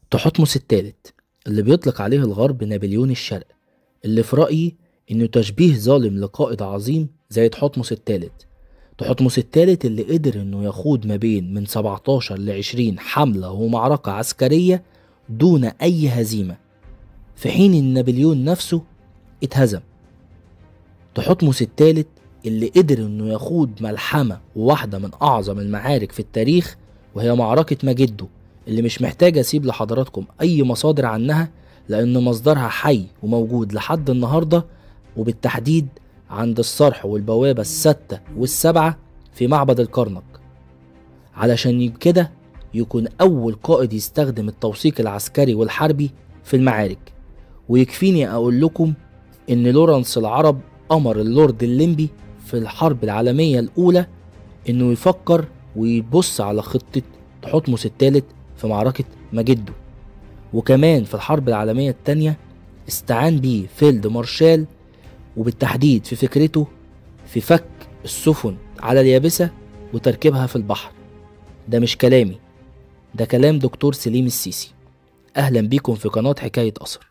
تحتمس الثالث اللي بيطلق عليه الغرب نابليون الشرق اللي في رأيي إنه تشبيه ظالم لقائد عظيم زي تحتمس الثالث تحتمس الثالث اللي قدر إنه يخوض ما بين من 17 ل 20 حملة ومعركة عسكرية دون أي هزيمة في حين إن نابليون نفسه اتهزم تحتمس الثالث اللي قدر إنه يخوض ملحمة وواحدة من أعظم المعارك في التاريخ وهي معركة مجدو اللي مش محتاج أسيب لحضراتكم أي مصادر عنها لأن مصدرها حي وموجود لحد النهاردة وبالتحديد عند الصرح والبوابة الستة والسبعة في معبد الكرنك علشان كده يكون أول قائد يستخدم التوثيق العسكري والحربي في المعارك ويكفيني أقول لكم إن لورنس العرب أمر اللورد الليمبي في الحرب العالمية الأولى إنه يفكر ويبص على خطة تحتمس الثالث في معركة مجدو وكمان في الحرب العالمية التانية استعان بيه فيلد مارشال وبالتحديد في فكرته في فك السفن على اليابسة وتركيبها في البحر ده مش كلامي ده كلام دكتور سليم السيسي أهلا بيكم في قناة حكاية أثر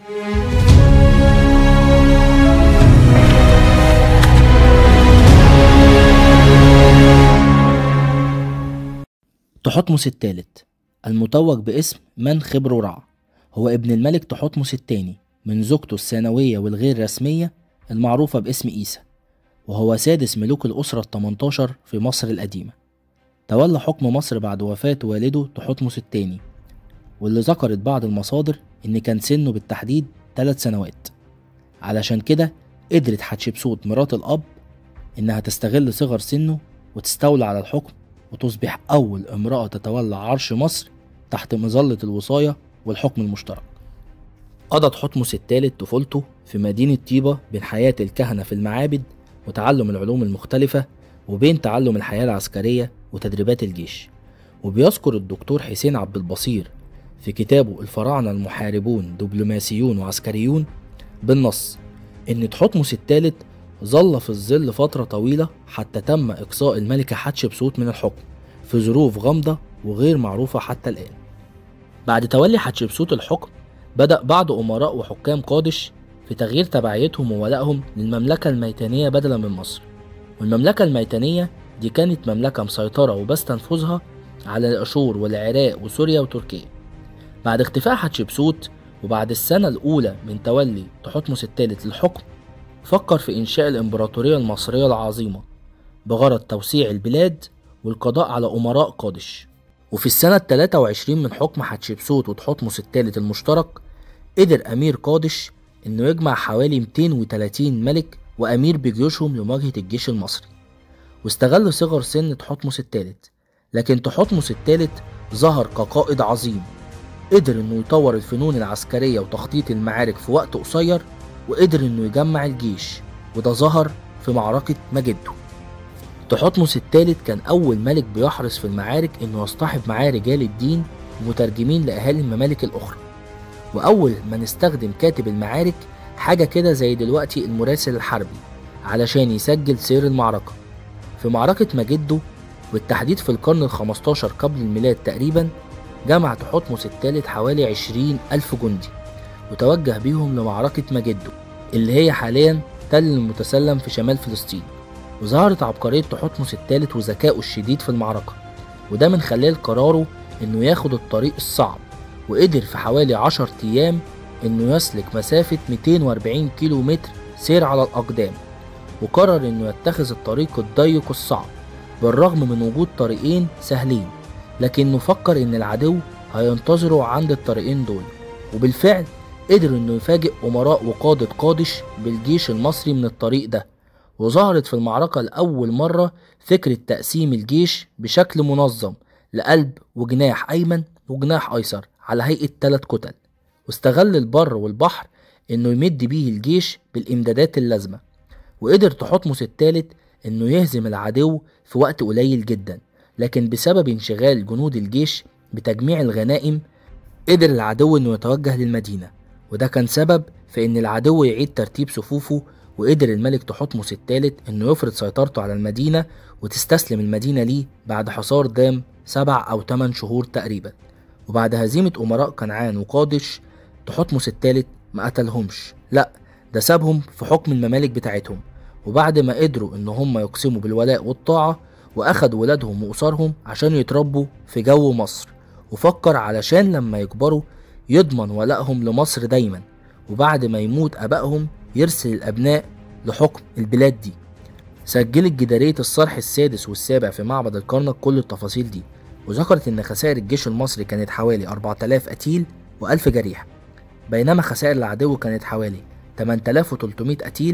تحتمس الثالث المتوج باسم من خبر رع هو ابن الملك تحتمس الثاني من زوجته الثانوية والغير رسمية المعروفة باسم إيسا وهو سادس ملوك الأسرة التمنتاشر في مصر القديمة تولى حكم مصر بعد وفاة والده تحتمس الثاني واللي ذكرت بعض المصادر إن كان سنه بالتحديد ثلاث سنوات علشان كده قدرت حتشبسوت مرات الأب إنها تستغل صغر سنه وتستولى على الحكم وتصبح أول امرأة تتولى عرش مصر تحت مظلة الوصاية والحكم المشترك قضى تحتمس الثالث طفولته في مدينة طيبة بين حياة الكهنة في المعابد وتعلم العلوم المختلفة وبين تعلم الحياة العسكرية وتدريبات الجيش وبيذكر الدكتور حسين عبد البصير في كتابه الفراعنة المحاربون دبلوماسيون وعسكريون بالنص إن تحتمس الثالث ظل في الظل فترة طويلة حتى تم إقصاء الملكة حتشبسوت من الحكم في ظروف غامضة وغير معروفة حتى الآن بعد تولي حتشبسوت الحكم بدأ بعض أمراء وحكام قادش في تغيير تبعيتهم وولائهم للمملكة الميتانية بدلا من مصر والمملكة الميتانية دي كانت مملكة مسيطرة وبس تنفذها على الأشور والعراق وسوريا وتركيا بعد اختفاء حتشبسوت وبعد السنة الأولى من تولي تحتمس الثالث للحكم فكر في إنشاء الإمبراطورية المصرية العظيمة بغرض توسيع البلاد والقضاء على أمراء قادش وفي السنة التلاتة وعشرين من حكم حتشبسوت وتحتمس الثالث المشترك قدر أمير قادش إنه يجمع حوالي 230 ملك وأمير بجيوشهم لمواجهة الجيش المصري واستغل صغر سن تحتمس الثالث لكن تحتمس الثالث ظهر كقائد عظيم قدر إنه يطور الفنون العسكرية وتخطيط المعارك في وقت قصير وقدر إنه يجمع الجيش وده ظهر في معركة مجدو تحتمس الثالث كان أول ملك بيحرص في المعارك إنه يصطحب معاه رجال الدين ومترجمين لأهالي الممالك الأخرى وأول ما نستخدم كاتب المعارك حاجة كده زي دلوقتي المراسل الحربي علشان يسجل سير المعركة في معركة مجدو بالتحديد في القرن الخمستاشر قبل الميلاد تقريبا جمع تحتمس الثالث حوالي عشرين ألف جندي وتوجه بيهم لمعركة مجدو اللي هي حاليا تل المتسلم في شمال فلسطين وظهرت عبقرية تحتمس الثالث وذكائه الشديد في المعركة وده من خلال قراره انه ياخد الطريق الصعب وقدر في حوالي عشر ايام انه يسلك مسافة 240 كيلو متر سير على الاقدام وقرر انه يتخذ الطريق الضيق الصعب بالرغم من وجود طريقين سهلين لكنه فكر ان العدو هينتظره عند الطريقين دول وبالفعل قدر انه يفاجئ امراء وقادة قادش بالجيش المصري من الطريق ده وظهرت في المعركة لأول مرة فكرة تقسيم الجيش بشكل منظم لقلب وجناح أيمن وجناح أيسر على هيئة تلات كتل واستغل البر والبحر إنه يمد بيه الجيش بالإمدادات اللازمة وقدر تحتمس الثالث إنه يهزم العدو في وقت قليل جدا لكن بسبب انشغال جنود الجيش بتجميع الغنائم قدر العدو إنه يتوجه للمدينة وده كان سبب في إن العدو يعيد ترتيب صفوفه وقدر الملك تحتمس الثالث إنه يفرض سيطرته على المدينة وتستسلم المدينة ليه بعد حصار دام سبع أو تمن شهور تقريبا وبعد هزيمة أمراء كنعان وقادش تحتمس الثالث ما قتلهمش لا ده سابهم في حكم الممالك بتاعتهم وبعد ما قدروا ان هم يقسموا بالولاء والطاعة واخدوا ولادهم واسرهم عشان يتربوا في جو مصر وفكر علشان لما يكبروا يضمن ولائهم لمصر دايما وبعد ما يموت ابائهم يرسل الابناء لحكم البلاد دي سجلت جدارية الصرح السادس والسابع في معبد الكرنك كل التفاصيل دي وذكرت ان خسائر الجيش المصري كانت حوالي 4000 قتيل و1000 جريح بينما خسائر العدو كانت حوالي 8300 قتيل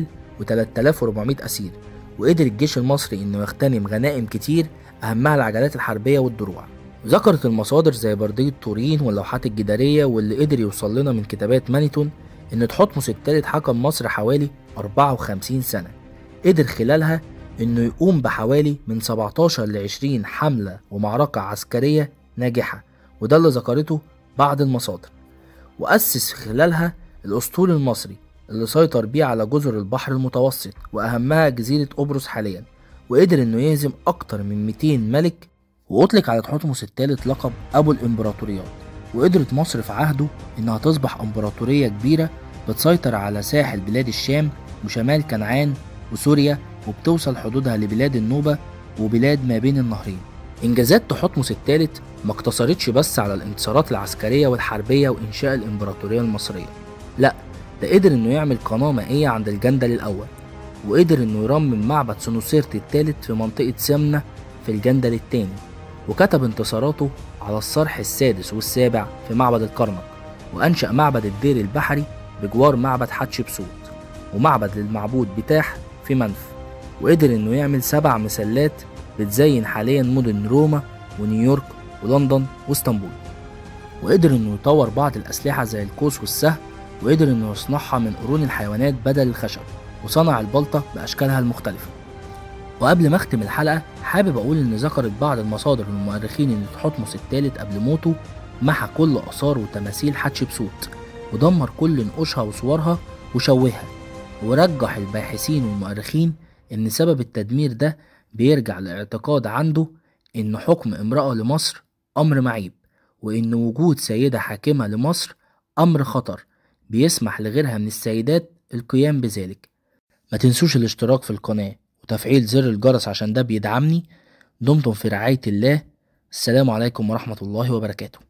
و3400 أسير وقدر الجيش المصري إنه يغتنم غنائم كتير أهمها العجلات الحربية والدروع ذكرت المصادر زي بردية تورين واللوحات الجدارية واللي قدر يوصل لنا من كتابات مانيتون إن تحتمس الثالث حكم مصر حوالي 54 سنة قدر خلالها إنه يقوم بحوالي من 17 ل 20 حملة ومعركة عسكرية ناجحة وده اللي ذكرته بعض المصادر وأسس خلالها الأسطول المصري اللي سيطر بيه على جزر البحر المتوسط وأهمها جزيرة قبرص حاليا وقدر إنه يهزم أكتر من 200 ملك وأطلق على تحتمس الثالث لقب أبو الإمبراطوريات وقدرت مصر في عهده إنها تصبح إمبراطورية كبيرة بتسيطر على ساحل بلاد الشام وشمال كنعان وسوريا وبتوصل حدودها لبلاد النوبة وبلاد ما بين النهرين إنجازات تحتمس الثالث ما اقتصرتش بس على الانتصارات العسكرية والحربية وإنشاء الإمبراطورية المصرية لأ ده قدر إنه يعمل قناة مائية عند الجندل الأول وقدر إنه يرمم معبد سنوسرت الثالث في منطقة سمنة في الجندل الثاني وكتب انتصاراته على الصرح السادس والسابع في معبد الكرنك وأنشأ معبد الدير البحري بجوار معبد حتشبسوت ومعبد للمعبود بتاح في منف وقدر إنه يعمل سبع مسلات بتزين حاليا مدن روما ونيويورك ولندن واسطنبول وقدر انه يطور بعض الاسلحه زي القوس والسهم وقدر انه يصنعها من قرون الحيوانات بدل الخشب وصنع البلطة بأشكالها المختلفة وقبل ما أختم الحلقة حابب أقول إن ذكرت بعض المصادر والمؤرخين إن تحتمس الثالث قبل موته محى كل آثار وتماثيل حتشبسوت ودمر كل نقوشها وصورها وشوهها ورجح الباحثين والمؤرخين إن سبب التدمير ده بيرجع لاعتقاد عنده إن حكم امرأة لمصر أمر معيب وإن وجود سيدة حاكمة لمصر أمر خطر بيسمح لغيرها من السيدات القيام بذلك ما تنسوش الاشتراك في القناة وتفعيل زر الجرس عشان ده بيدعمني دمتم في رعاية الله السلام عليكم ورحمة الله وبركاته